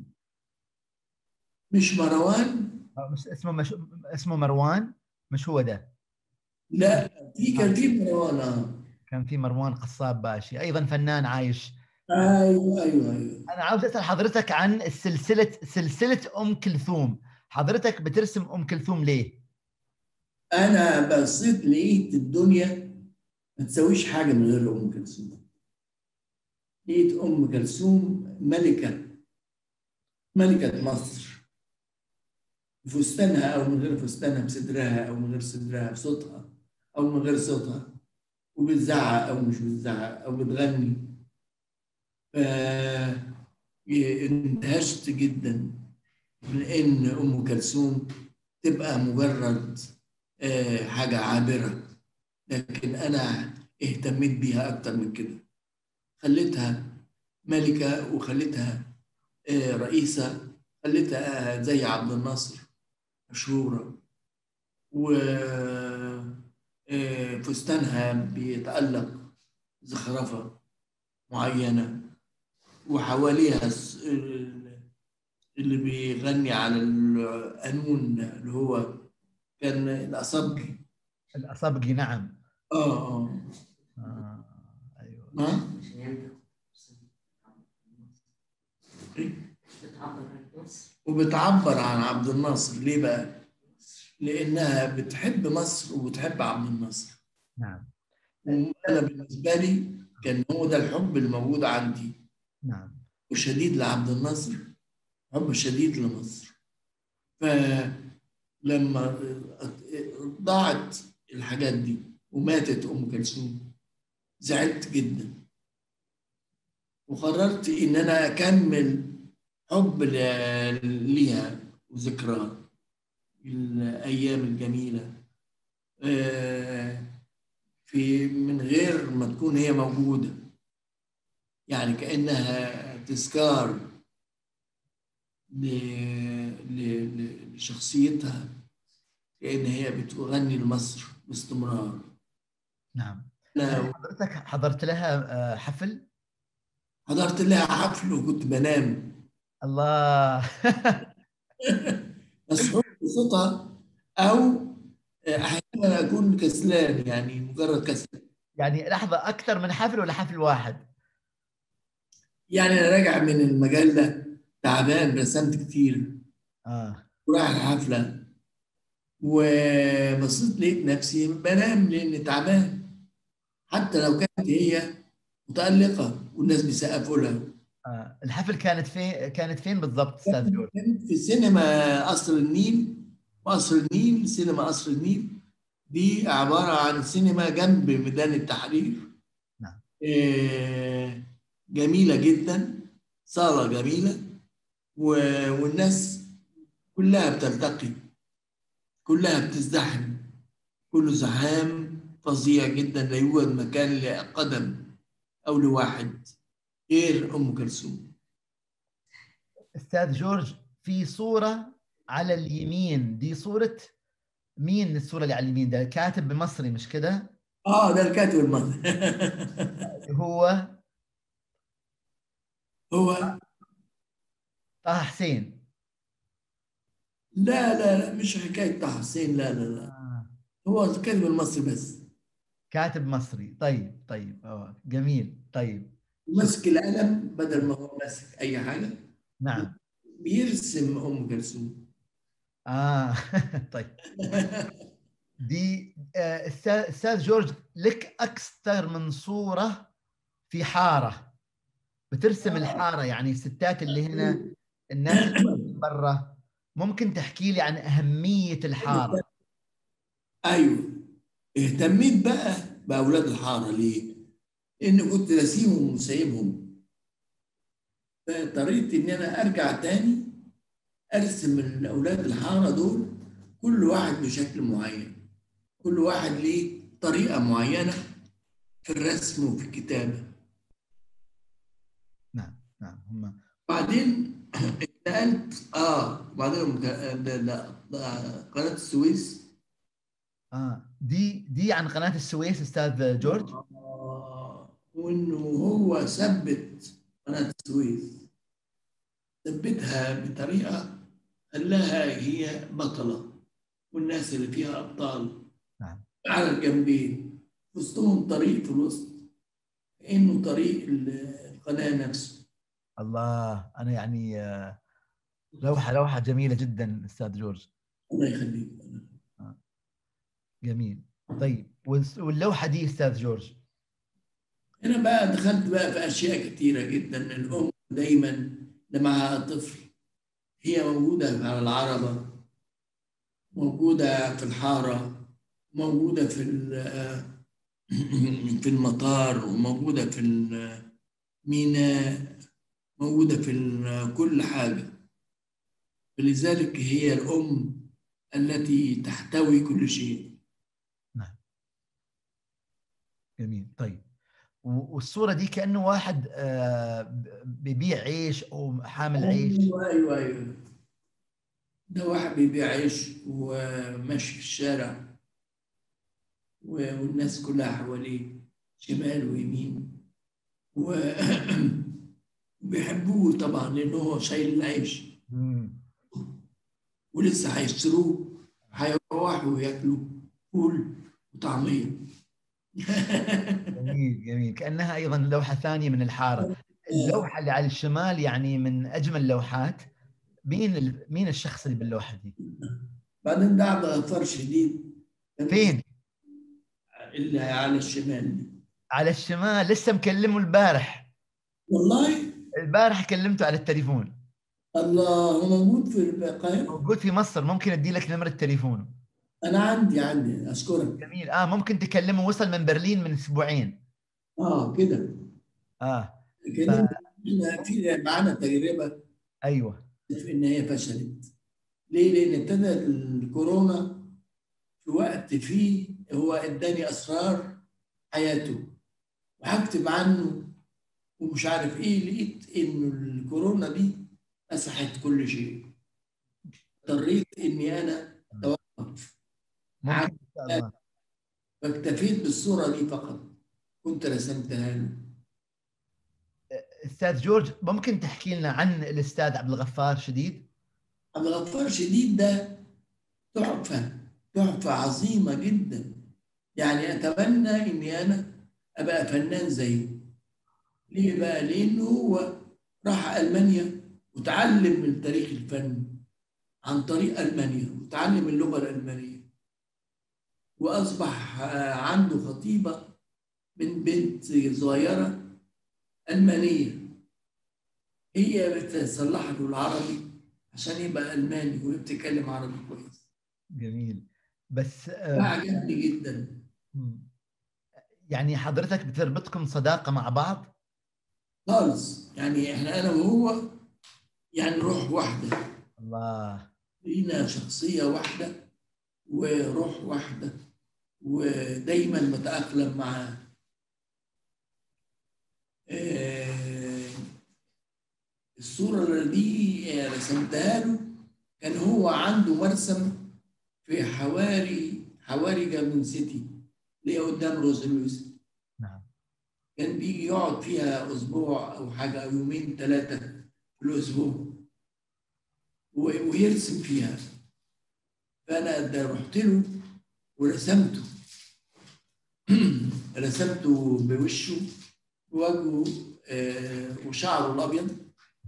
مش مروان آه، مش اسمه مش اسمه مروان مش هو ده لا في كان في مروان آه. كان في مروان قصاب باشي ايضا فنان عايش ايوه ايوه ايوه انا عاوز اسال حضرتك عن سلسله سلسله ام كلثوم حضرتك بترسم ام كلثوم ليه انا بصيت لقيت الدنيا ما تسويش حاجه من غير ام كلثوم لقيت ام كلثوم ملكه ملكه مصر بفستانها او من غير فستانها بصدرها او من غير صدرها بصوتها او من غير صوتها وبتزعق او مش بتزعق او بتغني ف اندهشت جدا من ان ام كلثوم تبقى مجرد آه، حاجة عابرة لكن أنا اهتميت بيها أكتر من كده خليتها ملكة وخليتها آه، رئيسة خليتها زي عبد الناصر مشهورة و آه، فستانها بيتألق زخرفة معينة وحواليها الس- ال- اللي بيغني على القانون اللي هو كان الأصبجي الاصابقي نعم اه اه آه. ايوه ما عشان يبدأ إيه؟ بتعبر عن مصر وبتعبر عن عبد الناصر ليه بقى؟ لأنها بتحب مصر وبتحب عبد الناصر نعم وأنا بالنسبة لي كان هو ده الحب الموجود عندي نعم وشديد لعبد الناصر حب شديد لمصر فلما ضاعت الحاجات دي وماتت أم كلثوم زعلت جدا وقررت إن أنا أكمل حب ل- ليها وذكرى الأيام الجميلة آه، في من غير ما تكون هي موجودة يعني كأنها تذكار ل- ل- ل- لشخصيتها كأن هي بتغني لمصر باستمرار نعم أنا حضرتك حضرت لها آه، حفل حضرت لها حفل وكنت بنام الله مسحوق بصوتها أو أحيانا أكون كسلان يعني مجرد كسل يعني لحظه اكثر من حفل ولا حفل واحد يعني أنا راجع من المجال ده تعبان رسمت كتير اه ورايح الحفلة وبصيت لقيت نفسي بنام لأني تعبان حتى لو كانت هي متألقة والناس بيسقفوا لها آه. الحفل كانت فين كانت فين بالضبط استاذ جورج كانت في سينما قصر النيل قصر النيل سينما قصر النيل دي عبارة عن سينما جنب ميدان التحرير نعم. آه، جميلة جدا صالة جميلة و- والناس كلها بتلتقي كلها بتزدحم كله زحام فظيع جدا لا يوجد مكان لقدم أو لواحد غير أم كلثوم استاذ جورج في صوره على اليمين دي صوره مين الصوره اللي على اليمين ده كاتب مصري مش كده اه ده الكاتب المصري هو هو طه حسين لا لا لا مش حكايه طه حسين لا لا لا آه. هو الكاتب المصري بس كاتب مصري طيب طيب أوه. جميل طيب ماسك القلم بدل ما هو ماسك اي حاجه نعم بيرسم ام كلثوم اه طيب دي آه، استاذ استاذ جورج لك اكثر من صوره في حاره بترسم الحاره يعني الستات اللي هنا الناس اللي واقفين برا ممكن تحكي لي عن اهميه الحاره ايوه اهتميت بقى باولاد الحاره ليه؟ لان كنت ناسيهم وسايبهم فاضطريت ان انا ارجع تاني ارسم الاولاد الحاره دول كل واحد بشكل معين كل واحد ليه طريقه معينه في الرسم وفي الكتابه نعم نعم هم بعدين اتنقلت اه بعدين ده- ده- ده- ده قناه السويس اه دي دي عن قناه السويس استاذ جورج آه وانه هو ثبت قناه السويس ثبتها بطريقه خلاها هي بطله والناس اللي فيها ابطال نعم على الجنبين وسطهم طريق في الوسط انه طريق القناه نفسه الله انا يعني آه، لوحه لوحه جميله جدا استاذ جورج الله يخليك جميل طيب والس- واللوحه دي استاذ جورج هنا بقى دخلت بقى في اشياء كتيره جدا الام دايما لما طفل هي موجوده على العربه موجوده في الحاره موجوده في ال- في المطار وموجوده في الميناء موجوده في ال- كل حاجه فلذلك هي الام التي تحتوي كل شيء جميل طيب و- والصوره دي كانه واحد آه، ب- بيبيع عيش او حامل عيش ايوه ايوه ايوه ده واحد بيبيع عيش وماشي في الشارع و- والناس كلها حواليه شمال ويمين و بيحبوه طبعا لانه هو شايل العيش مم. ولسه هيشتروه هيروحوا ياكلوا فول وطعميه جميل جميل كانها ايضا لوحه ثانيه من الحاره اللوحه اللي على الشمال يعني من اجمل اللوحات مين ال... مين الشخص اللي باللوحه دي بعدين ده عبد الغفار شديد فين اللي على الشمال على الشمال لسه مكلمه البارح والله البارح كلمته على التليفون الله هو موجود في القاهره موجود في مصر ممكن ادي لك نمره تليفونه انا عندي عندي اشكرك جميل اه ممكن تكلمه وصل من برلين من اسبوعين اه كده اه كده احنا في معانا تجربه ايوه في ان هي فشلت ليه؟ لان ابتدى الكورونا في وقت فيه هو اداني اسرار حياته وهكتب عنه ومش عارف ايه لقيت انه الكورونا دي مسحت كل شيء اضطريت اني انا اتوقف ممكن ان شاء الله فاكتفيت بالصوره دي فقط كنت رسمتها له استاذ جورج ممكن تحكي لنا عن الاستاذ عبد الغفار شديد عبد الغفار شديد ده تحفة تحفة عظيمة جدا يعني أتمنى إني أنا أبقى فنان زيه ليه بقى؟ لأنه هو راح ألمانيا وتعلم من تاريخ الفن عن طريق ألمانيا وتعلم اللغة الألمانية وأصبح آه، عنده خطيبة من بنت صغيرة ألمانية هي بتصلح له العربي عشان يبقى ألماني وهي بتتكلم عربي كويس جميل بس ده آه عجبني جدا مم. يعني حضرتك بتربطكم صداقه مع بعض خالص يعني احنا انا وهو يعني روح واحده الله لينا شخصيه واحده وروح واحده ودايما متاقلم معاه آه، الصوره دي رسمتها له كان هو عنده مرسم في حواري حواري جامون سيتي اللي هي قدام روز لويس نعم كان بيجي يقعد فيها اسبوع او حاجه او يومين ثلاثه في الاسبوع و- ويرسم فيها فانا ده رحت له ورسمته رسمته بوشه ووجهه آه، وشعره الابيض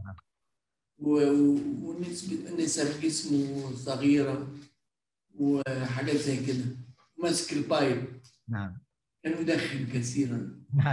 و- ونسبة نسب جسمه صغيرة وحاجات زي كده ماسك البايب نعم كان يدخن كثيرا نعم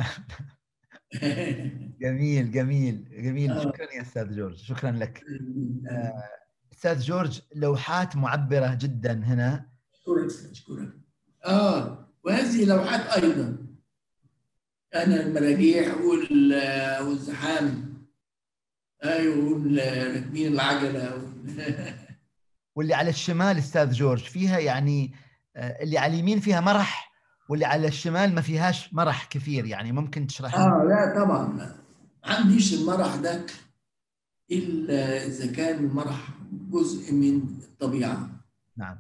جميل جميل جميل آه. شكرا يا استاذ جورج شكرا لك استاذ جورج لوحات معبره جدا هنا أشكرك أشكرك آه وهذه لوحات أيضا أنا المراجيح وال- والزحام أيوه وال- راكبين العجلة وال- واللي على الشمال استاذ جورج فيها يعني آه، اللي على اليمين فيها مرح واللي على الشمال ما فيهاش مرح كثير يعني ممكن تشرح لنا آه لا طبعا ما عنديش المرح ده إلا إذا كان المرح جزء من الطبيعة نعم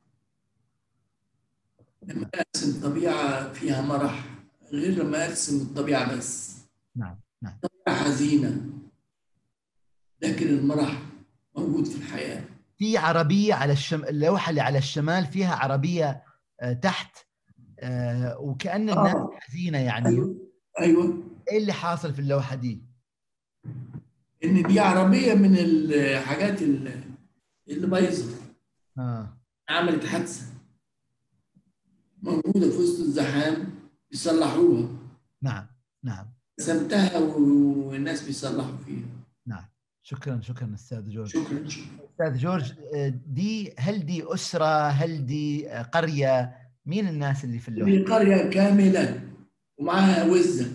لما أرسم طبيعة فيها مرح غير لما أرسم الطبيعة بس نعم نعم حزينة لكن المرح موجود في الحياة في عربيه على الشم... اللوحه اللي على الشمال فيها عربيه آه، تحت آه، وكان الناس آه. حزينه يعني أيوة أيوة ايه اللي حاصل في اللوحه دي؟ إن دي عربية من الحاجات اللي اللي بايظة اه عملت حادثة موجودة في وسط الزحام بيصلحوها نعم نعم رسمتها والناس بيصلحوا فيها نعم شكرا شكرا استاذ جورج شكرا شكرا استاذ جورج آه، دي هل دي اسره هل دي آه، قريه مين الناس اللي في دي اللوحه؟ قرية كاملة ومعاها وزة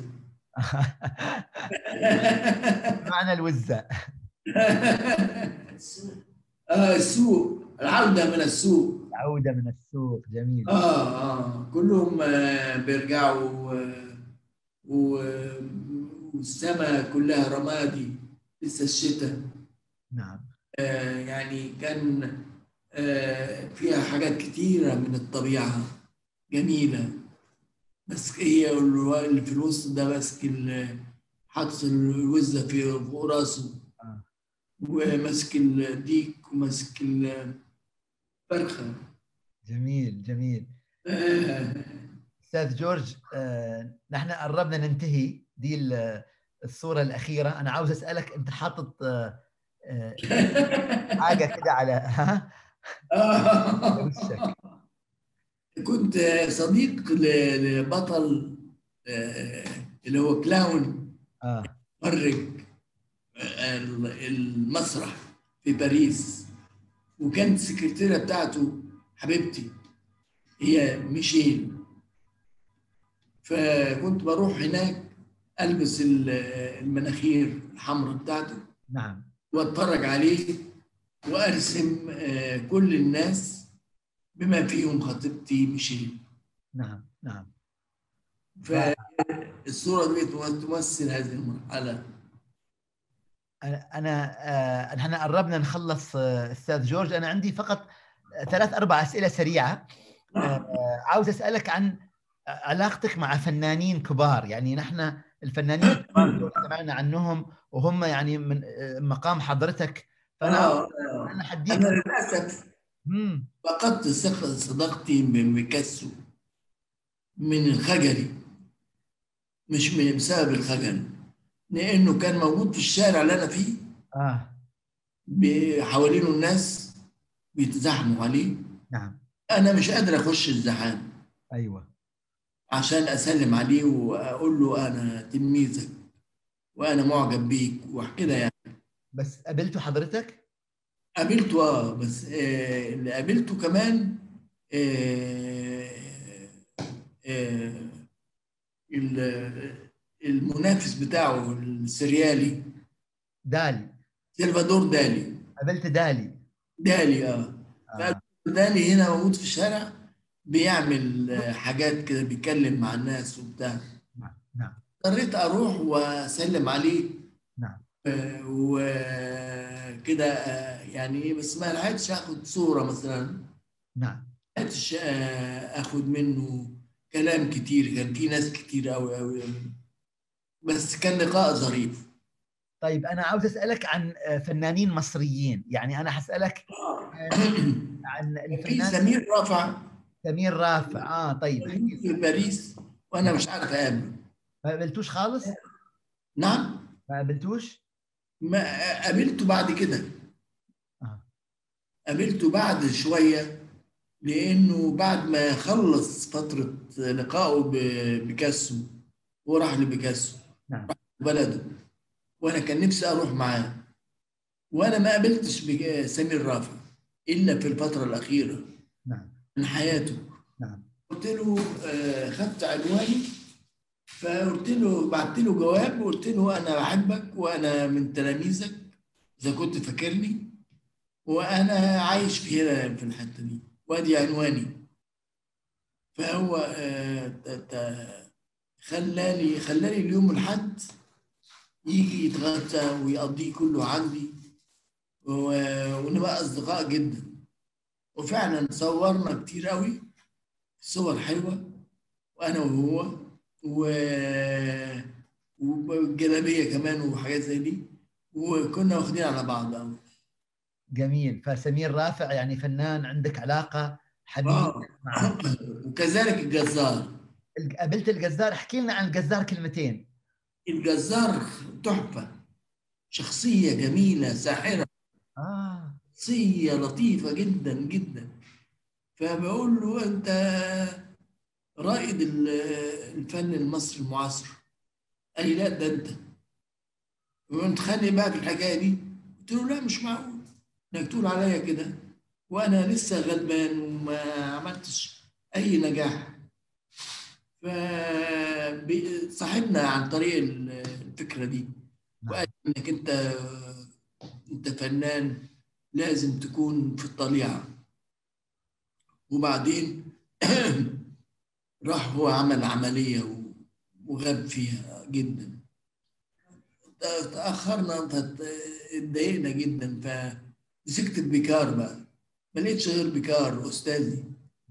معنى الوزه اه السوق العودة من السوق عودة من السوق جميل اه اه كلهم آه بيرجعوا آه، و- والسماء كلها رمادي لسه الشتاء نعم آه يعني كان آه فيها حاجات كتيرة من الطبيعة جميلة بس هي الو- اللي في الوسط ده ماسك ال- حاطط الوزة في فوق راسه آه. وماسك الديك وماسك الفرخة جميل جميل آه استاذ جورج آه، نحن قربنا ننتهي دي ال- الصورة الأخيرة أنا عاوز أسألك أنت حاطط آه، آه، حاجة كده على ها وشك. كنت صديق ل- لبطل آه، اللي هو كلاون اه مخرج آه، المسرح في باريس وكانت السكرتيرة بتاعته حبيبتي هي ميشيل فكنت بروح هناك البس ال- المناخير الحمراء بتاعته نعم واتفرج عليه وارسم آه، كل الناس بما فيهم خطيبتي ميشيل نعم نعم فالصوره دي تمثل هذه المرحله انا انا آه، نحن قربنا نخلص آه، استاذ جورج انا عندي فقط آه، ثلاث اربع اسئله سريعه آه، عاوز اسالك عن علاقتك مع فنانين كبار يعني نحن الفنانين الكبار دول سمعنا عنهم وهم يعني من آه، مقام حضرتك فانا آه، انا حديك انا للاسف مم. فقدت ثق- صداقتي بميكاسو من الخجل مش من بسبب الخجل لانه كان موجود في الشارع اللي انا فيه اه ب- حوالينه الناس بيتزاحموا عليه نعم انا مش قادر اخش الزحام ايوه عشان اسلم عليه واقول له انا تلميذك وانا معجب بيك وكده يعني بس قابلته حضرتك؟ قابلته اه بس آه اللي قابلته كمان آه آه ال- المنافس بتاعه السريالي دالي سلفادور دالي قابلت دالي دالي اه آه. دالي هنا موجود في الشارع بيعمل آه، حاجات كده بيتكلم مع الناس وبتاع نعم نعم اضطريت اروح واسلم عليه نعم آه، وكده آه، يعني ايه بس ما لحقتش اخد صوره مثلا نعم ما لحقتش آه، اخد منه كلام كتير كان في ناس كتير قوي قوي بس كان لقاء ظريف طيب انا عاوز اسالك عن آه، فنانين مصريين يعني انا حسالك عن في الفنان سمير رافع سمير رافع اه طيب احكي لي. في باريس وانا مش عارف اقابله ما قابلتوش خالص؟ نعم ما قابلتوش؟ ما قابلته بعد كده آه. قابلته بعد شوية لأنه بعد ما خلص فترة لقائه ببيكاسو هو راح لبيكاسو نعم بلده وأنا كان نفسي أروح معاه وأنا ما قابلتش بك- سمير رافع إلا في الفترة الأخيرة نعم من حياته نعم قلت له آه، خدت عنواني فقلت له بعت له جواب وقلت له انا بحبك وانا من تلاميذك اذا كنت فاكرني وانا عايش في هنا في الحته دي وادي عنواني فهو آه، ت- ت- خلاني خلاني اليوم الحد يجي يتغدى ويقضيه كله عندي و- ونبقى اصدقاء جدا وفعلا صورنا كتير قوي صور حلوه وانا وهو و والجلابيه كمان وحاجات زي دي وكنا واخدين على بعض قوي جميل فسمير رافع يعني فنان عندك علاقه حميمه آه. معه وكذلك الجزار الج- قابلت الجزار احكي لنا عن الجزار كلمتين الجزار تحفه شخصيه جميله ساحره اه شخصيه لطيفه جدا جدا فبقول له انت رائد ال- الفن المصري المعاصر قال لي لا ده انت ونتخانق بقى في الحكايه دي قلت له لا مش معقول انك تقول عليا كده وانا لسه غلبان وما عملتش اي نجاح فصاحبنا عن طريق الفكره دي وقال انك انت انت فنان لازم تكون في الطليعه وبعدين راح هو عمل عملية و- وغاب فيها جدا تأخرنا اتضايقنا جدا فمسكت البيكار بقى ما لقيتش غير بيكار أستاذي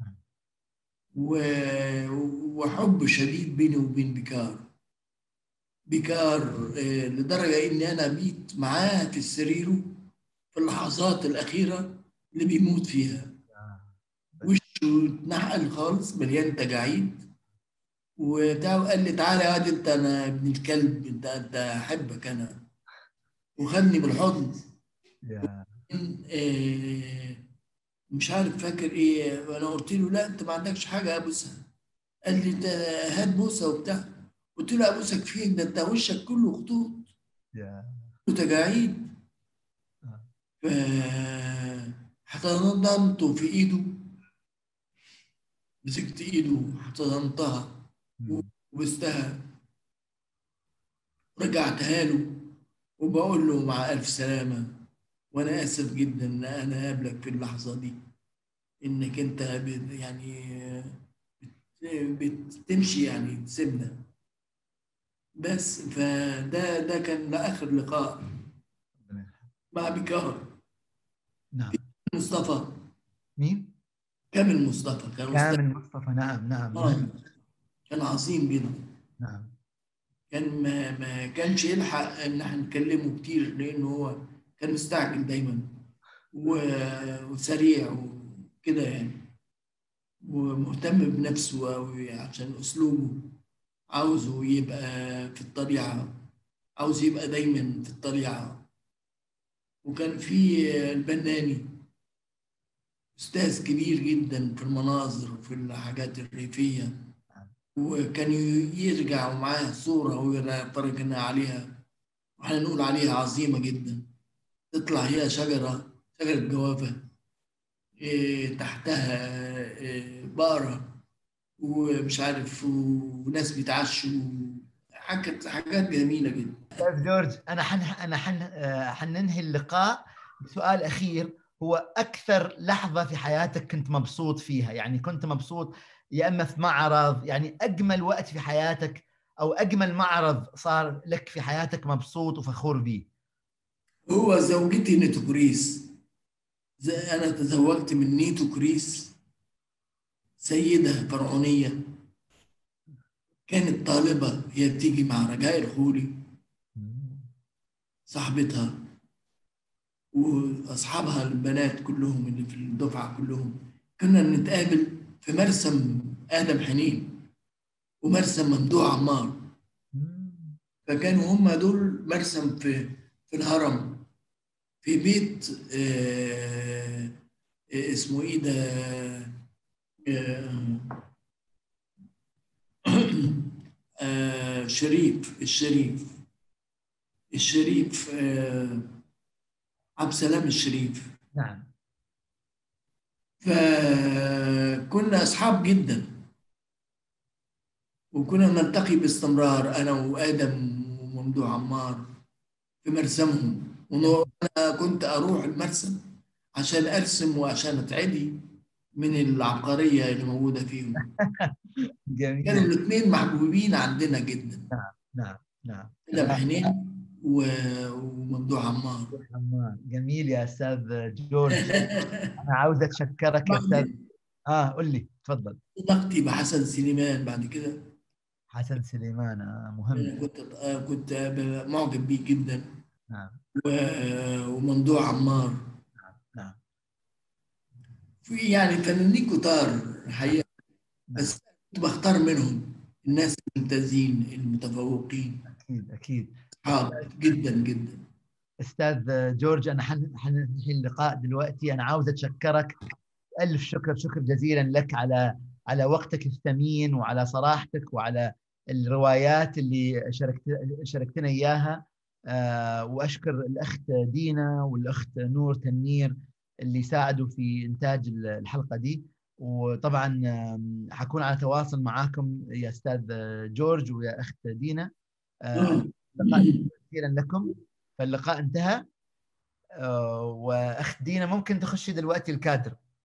و- وحب شديد بيني وبين بيكار بيكار آه، لدرجة إني أنا بيت معاه في سريره في اللحظات الأخيرة اللي بيموت فيها وشه اتنحل خالص مليان تجاعيد وبتاع قال لي تعالى يا واد انت انا ابن الكلب انت انت احبك انا وخدني بالحضن يا آه، مش عارف فاكر ايه وانا قلت له لا انت ما عندكش حاجه ابوسها قال لي انت هات بوسه وبتاع قلت له ابوسك فين ده انت وشك كله خطوط يا وتجاعيد آه. ف حضنته في ايده مسكت ايده حضنتها مم. وبستها رجعتها له وبقول له مع ألف سلامة وأنا آسف جدا إن أنا قابلك في اللحظة دي إنك أنت بت- يعني بت- بتمشي يعني تسيبنا بس فده ده كان آخر لقاء ربنا يرحمه. مع بكار نعم مصطفى مين؟ كامل مصطفى كان أستاذ كامل مصطفى نعم نعم آه، كان عظيم جدا نعم كان ما, ما كانش يلحق ان احنا نكلمه كتير لانه هو كان مستعجل دايما و- وسريع وكده يعني ومهتم بنفسه قوي عشان اسلوبه عاوزه يبقى في الطليعه عاوز يبقى دايما في الطليعه وكان في البناني استاذ كبير جدا في المناظر وفي الحاجات الريفيه وكان يرجع ومعاه صورة ويفرجنا عليها واحنا نقول عليها عظيمة جدا تطلع هي شجرة شجرة جوافة إيه، تحتها إيه، بقرة ومش عارف وناس بيتعشوا حاجات حاجات جميلة جدا استاذ جورج انا حن انا حن آه، حننهي اللقاء بسؤال اخير هو اكثر لحظه في حياتك كنت مبسوط فيها يعني كنت مبسوط يا اما في معرض يعني اجمل وقت في حياتك او اجمل معرض صار لك في حياتك مبسوط وفخور به هو زوجتي نيتو كريس زي أنا تزوجت من نيتو كريس سيدة فرعونية كانت طالبة هي بتيجي مع رجاء الخولي صاحبتها واصحابها البنات كلهم اللي في الدفعه كلهم كنا نتقابل في مرسم ادم حنين ومرسم ممدوح عمار فكانوا هم دول مرسم في في الهرم في بيت آه آه، اسمه ايه ده آه آه شريف الشريف الشريف آه عبد السلام الشريف نعم فكنا اصحاب جدا وكنا نلتقي باستمرار انا وادم وممدوح عمار في مرسمهم وانا كنت اروح المرسم عشان ارسم وعشان اتعدي من العبقريه اللي موجوده فيهم كانوا جميل الاثنين محبوبين عندنا جدا نعم نعم ادم حنين و- وممدوح عمار حمام. جميل يا استاذ جورج انا عاوز اتشكرك يا استاذ اه قل لي تفضل علاقتي بحسن سليمان بعد كده حسن سليمان آه مهم كنت كنت معجب بيه جدا نعم و- وممدوح عمار نعم في يعني فنانين كتار الحقيقه بس كنت بختار منهم الناس الممتازين المتفوقين اكيد اكيد اصحاب جدا جدا استاذ جورج انا حن- حننهي اللقاء دلوقتي انا عاوز اتشكرك الف شكر شكر جزيلا لك على على وقتك الثمين وعلى صراحتك وعلى الروايات اللي شاركت شاركتنا اياها آه، واشكر الاخت دينا والاخت نور تنير اللي ساعدوا في انتاج الحلقه دي وطبعا آم، حكون على تواصل معاكم يا استاذ جورج ويا اخت دينا آه، لقاء كثيرا لكم فاللقاء انتهى آه، واخت دينا ممكن تخشي دلوقتي الكادر